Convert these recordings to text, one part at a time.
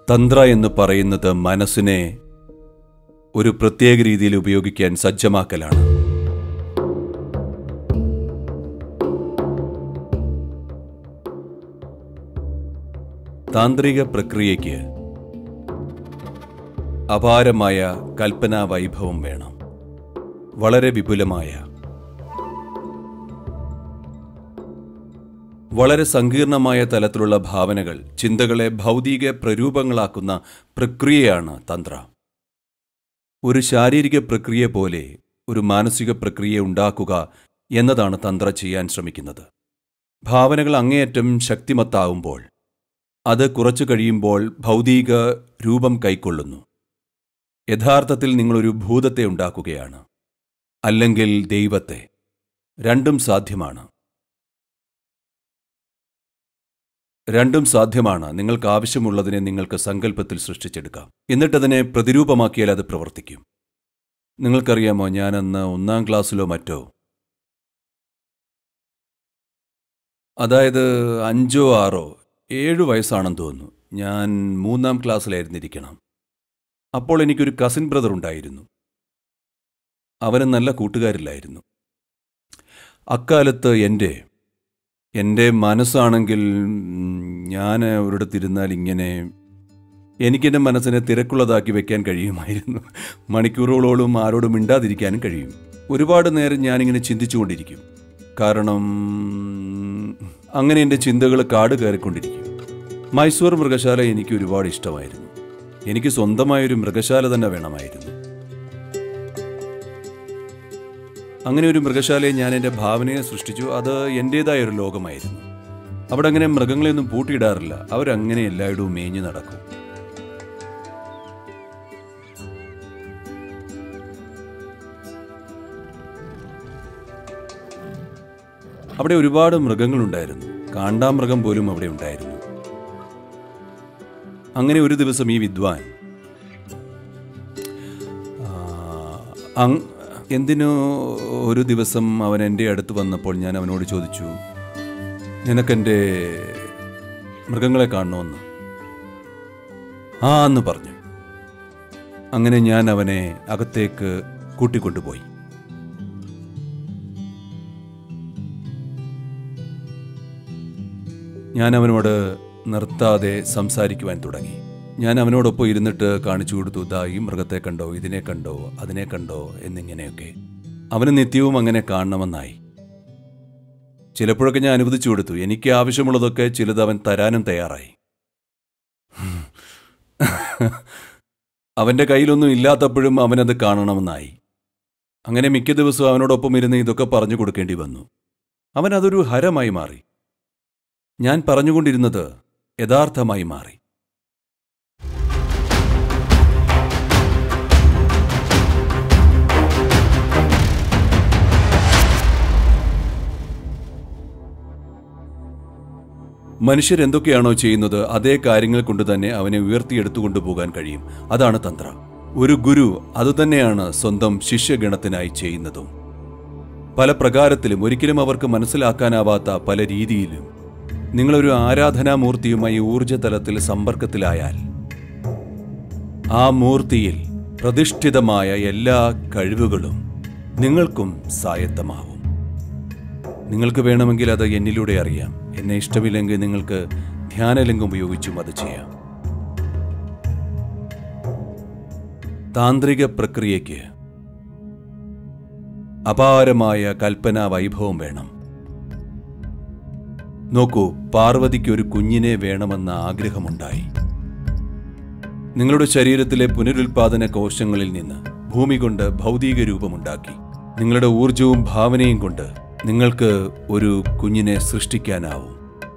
തന്ത്ര എന്ന് പറയുന്നത് മനസ്സിനെ ഒരു പ്രത്യേക രീതിയിൽ ഉപയോഗിക്കാൻ സജ്ജമാക്കലാണ് താന്ത്രിക പ്രക്രിയയ്ക്ക് അപാരമായ കൽപ്പനാ വൈഭവം വേണം വളരെ വിപുലമായ വളരെ സങ്കീർണമായ തലത്തിലുള്ള ഭാവനകൾ ചിന്തകളെ ഭൗതിക പ്രരൂപങ്ങളാക്കുന്ന പ്രക്രിയയാണ് തന്ത്ര ഒരു ശാരീരിക പ്രക്രിയ പോലെ ഒരു മാനസിക പ്രക്രിയ ഉണ്ടാക്കുക എന്നതാണ് തന്ത്ര ചെയ്യാൻ ശ്രമിക്കുന്നത് ഭാവനകൾ അങ്ങേയറ്റം ശക്തിമത്താവുമ്പോൾ അത് കുറച്ചു കഴിയുമ്പോൾ ഭൗതിക രൂപം കൈക്കൊള്ളുന്നു യഥാർത്ഥത്തിൽ നിങ്ങളൊരു ഭൂതത്തെ ഉണ്ടാക്കുകയാണ് അല്ലെങ്കിൽ ദൈവത്തെ രണ്ടും സാധ്യമാണ് രണ്ടും സാധ്യമാണ് നിങ്ങൾക്ക് ആവശ്യമുള്ളതിനെ നിങ്ങൾക്ക് സങ്കല്പത്തിൽ സൃഷ്ടിച്ചെടുക്കാം എന്നിട്ടതിനെ പ്രതിരൂപമാക്കിയാൽ അത് പ്രവർത്തിക്കും നിങ്ങൾക്കറിയാമോ ഞാനന്ന് ഒന്നാം ക്ലാസ്സിലോ മറ്റോ അതായത് അഞ്ചോ ആറോ ഏഴു വയസ്സാണെന്ന് തോന്നുന്നു ഞാൻ മൂന്നാം ക്ലാസ്സിലായിരുന്നിരിക്കണം അപ്പോൾ എനിക്കൊരു കസിൻ ബ്രദർ ഉണ്ടായിരുന്നു അവന് നല്ല കൂട്ടുകാരില്ലായിരുന്നു അക്കാലത്ത് എൻ്റെ എൻ്റെ മനസ്സാണെങ്കിൽ ഉം, ഞാൻ ഒരിടത്തിരുന്നാൽ ഇങ്ങനെ എനിക്കെൻ്റെ മനസ്സിനെ തിരക്കുള്ളതാക്കി വെക്കാൻ കഴിയുമായിരുന്നു മണിക്കൂറുകളോളം ആരോടും മിണ്ടാതിരിക്കാനും കഴിയും ഒരുപാട് നേരം ഞാനിങ്ങനെ ചിന്തിച്ചുകൊണ്ടിരിക്കും കാരണം അങ്ങനെ എൻ്റെ ചിന്തകൾ കാട് കയറിക്കൊണ്ടിരിക്കും മൈസൂർ മൃഗശാല എനിക്ക് ഒരുപാട് ഇഷ്ടമായിരുന്നു എനിക്ക് സ്വന്തമായൊരു മൃഗശാല തന്നെ വേണമായിരുന്നു അങ്ങനെ ഒരു മൃഗശാലയെ ഞാൻ എൻ്റെ ഭാവനയെ സൃഷ്ടിച്ചു അത് എൻ്റേതായ ഒരു ലോകമായിരുന്നു അവിടെ അങ്ങനെ മൃഗങ്ങളെയൊന്നും പൂട്ടിയിടാറില്ല അവരങ്ങനെ എല്ലായിടവും മേഞ്ഞു നടക്കും അവിടെ ഒരുപാട് മൃഗങ്ങളുണ്ടായിരുന്നു കാണ്ടാമൃഗം പോലും അവിടെ ഉണ്ടായിരുന്നു അങ്ങനെ ഒരു ദിവസം ഈ വിദ്വാൻ ആ, അങ് എന്തിനോ ഒരു ദിവസം അവൻ എൻ്റെ അടുത്ത് വന്നപ്പോൾ ഞാൻ അവനോട് ചോദിച്ചു നിനക്കെൻ്റെ മൃഗങ്ങളെ കാണണമെന്ന് ആ എന്ന് പറഞ്ഞു അങ്ങനെ ഞാൻ അവനെ അകത്തേക്ക് കൂട്ടിക്കൊണ്ടുപോയി ഞാൻ അവനോട് നിർത്താതെ സംസാരിക്കുവാൻ തുടങ്ങി ഞാൻ അവനോടൊപ്പം ഇരുന്നിട്ട് കാണിച്ചു കൊടുത്തു ദാ ഈ മൃഗത്തെ കണ്ടോ ഇതിനെ കണ്ടോ അതിനെ കണ്ടോ എന്നിങ്ങനെയൊക്കെ അവന് നിത്യവും അങ്ങനെ കാണണമെന്നായി ചിലപ്പോഴൊക്കെ ഞാൻ അനുവദിച്ചു കൊടുത്തു എനിക്ക് ആവശ്യമുള്ളതൊക്കെ ചിലത് അവൻ തരാനും തയ്യാറായി അവൻ്റെ കയ്യിലൊന്നും ഇല്ലാത്തപ്പോഴും അവനത് കാണണമെന്നായി അങ്ങനെ മിക്ക ദിവസവും അവനോടൊപ്പം ഇരുന്ന് ഇതൊക്കെ പറഞ്ഞു കൊടുക്കേണ്ടി വന്നു അവൻ അതൊരു ഹരമായി മാറി ഞാൻ പറഞ്ഞുകൊണ്ടിരുന്നത് യഥാർത്ഥമായി മാറി മനുഷ്യരെന്തൊക്കെയാണോ ചെയ്യുന്നത് അതേ കാര്യങ്ങൾ കൊണ്ട് തന്നെ അവനെ ഉയർത്തിയെടുത്തുകൊണ്ടു പോകാൻ കഴിയും അതാണ് തന്ത്ര ഒരു ഗുരു അതുതന്നെയാണ് സ്വന്തം ശിഷ്യഗണത്തിനായി ചെയ്യുന്നതും പല പ്രകാരത്തിലും ഒരിക്കലും അവർക്ക് മനസ്സിലാക്കാനാവാത്ത പല രീതിയിലും നിങ്ങളൊരു ആരാധനാമൂർത്തിയുമായി ഊർജതലത്തിൽ സമ്പർക്കത്തിലായാൽ ആ മൂർത്തിയിൽ പ്രതിഷ്ഠിതമായ എല്ലാ കഴിവുകളും നിങ്ങൾക്കും സായത്തമാവും നിങ്ങൾക്ക് വേണമെങ്കിൽ അത് എന്നിലൂടെ അറിയാം എന്നെ ഇഷ്ടമില്ലെങ്കിൽ നിങ്ങൾക്ക് ധ്യാനലിംഗം ഉപയോഗിച്ചും അത് ചെയ്യാം താന്ത്രിക പ്രക്രിയയ്ക്ക് അപാരമായ കൽപ്പനാ വൈഭവം വേണം നോക്കൂ പാർവതിക്ക് ഒരു കുഞ്ഞിനെ വേണമെന്ന ആഗ്രഹമുണ്ടായി നിങ്ങളുടെ ശരീരത്തിലെ പുനരുൽപാദന കോശങ്ങളിൽ നിന്ന് ഭൂമി കൊണ്ട് ഭൗതിക രൂപമുണ്ടാക്കി നിങ്ങളുടെ ഊർജവും ഭാവനയും കൊണ്ട് നിങ്ങൾക്ക് ഒരു കുഞ്ഞിനെ സൃഷ്ടിക്കാനാവും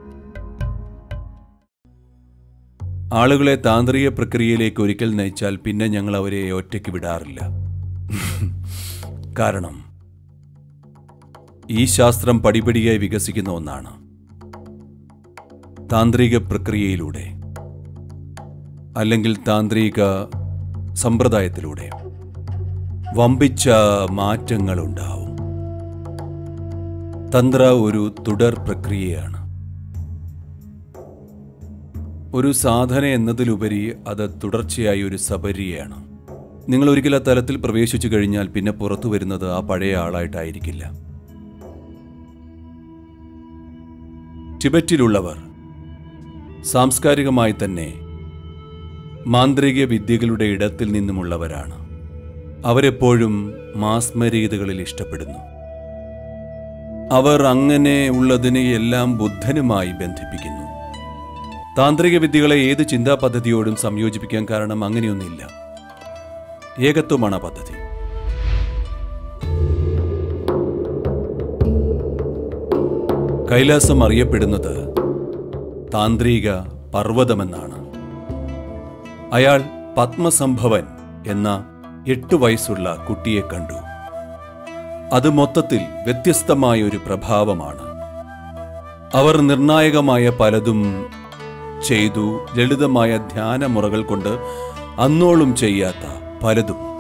ആളുകളെ താന്ത്രിക പ്രക്രിയയിലേക്ക് ഒരിക്കൽ നയിച്ചാൽ പിന്നെ ഞങ്ങൾ അവരെ ഒറ്റയ്ക്ക് വിടാറില്ല കാരണം ഈ ശാസ്ത്രം പടിപടിയായി വികസിക്കുന്ന ഒന്നാണ് താന്ത്രിക പ്രക്രിയയിലൂടെ അല്ലെങ്കിൽ താന്ത്രിക സമ്പ്രദായത്തിലൂടെ വമ്പിച്ച മാറ്റങ്ങളുണ്ടാവും തന്ത്ര ഒരു തുടർ പ്രക്രിയയാണ് ഒരു സാധന എന്നതിലുപരി അത് തുടർച്ചയായ ഒരു സബരിയാണ് നിങ്ങൾ ഒരിക്കൽ ആ തലത്തിൽ പ്രവേശിച്ചു കഴിഞ്ഞാൽ പിന്നെ പുറത്തു വരുന്നത് ആ പഴയ ആളായിട്ടായിരിക്കില്ല ടിബറ്റിലുള്ളവർ സാംസ്കാരികമായി തന്നെ മാന്ത്രിക വിദ്യകളുടെ ഇടത്തിൽ നിന്നുമുള്ളവരാണ് അവരെപ്പോഴും മാസ്മരീതകളിൽ ഇഷ്ടപ്പെടുന്നു അവർ അങ്ങനെ ഉള്ളതിനെ എല്ലാം ബുദ്ധനുമായി ബന്ധിപ്പിക്കുന്നു താന്ത്രിക വിദ്യകളെ ഏത് ചിന്താ പദ്ധതിയോടും സംയോജിപ്പിക്കാൻ കാരണം അങ്ങനെയൊന്നുമില്ല ഏകത്വമാണ് ആ പദ്ധതി കൈലാസം അറിയപ്പെടുന്നത് താന്ത്രിക പർവ്വതമെന്നാണ് അയാൾ പത്മസംഭവൻ എന്ന എട്ട് വയസ്സുള്ള കുട്ടിയെ കണ്ടു അത് മൊത്തത്തിൽ വ്യത്യസ്തമായ ഒരു പ്രഭാവമാണ് അവർ നിർണായകമായ പലതും ചെയ്തു ലളിതമായ ധ്യാനമുറകൾ കൊണ്ട് അന്നോളം ചെയ്യാത്ത പലതും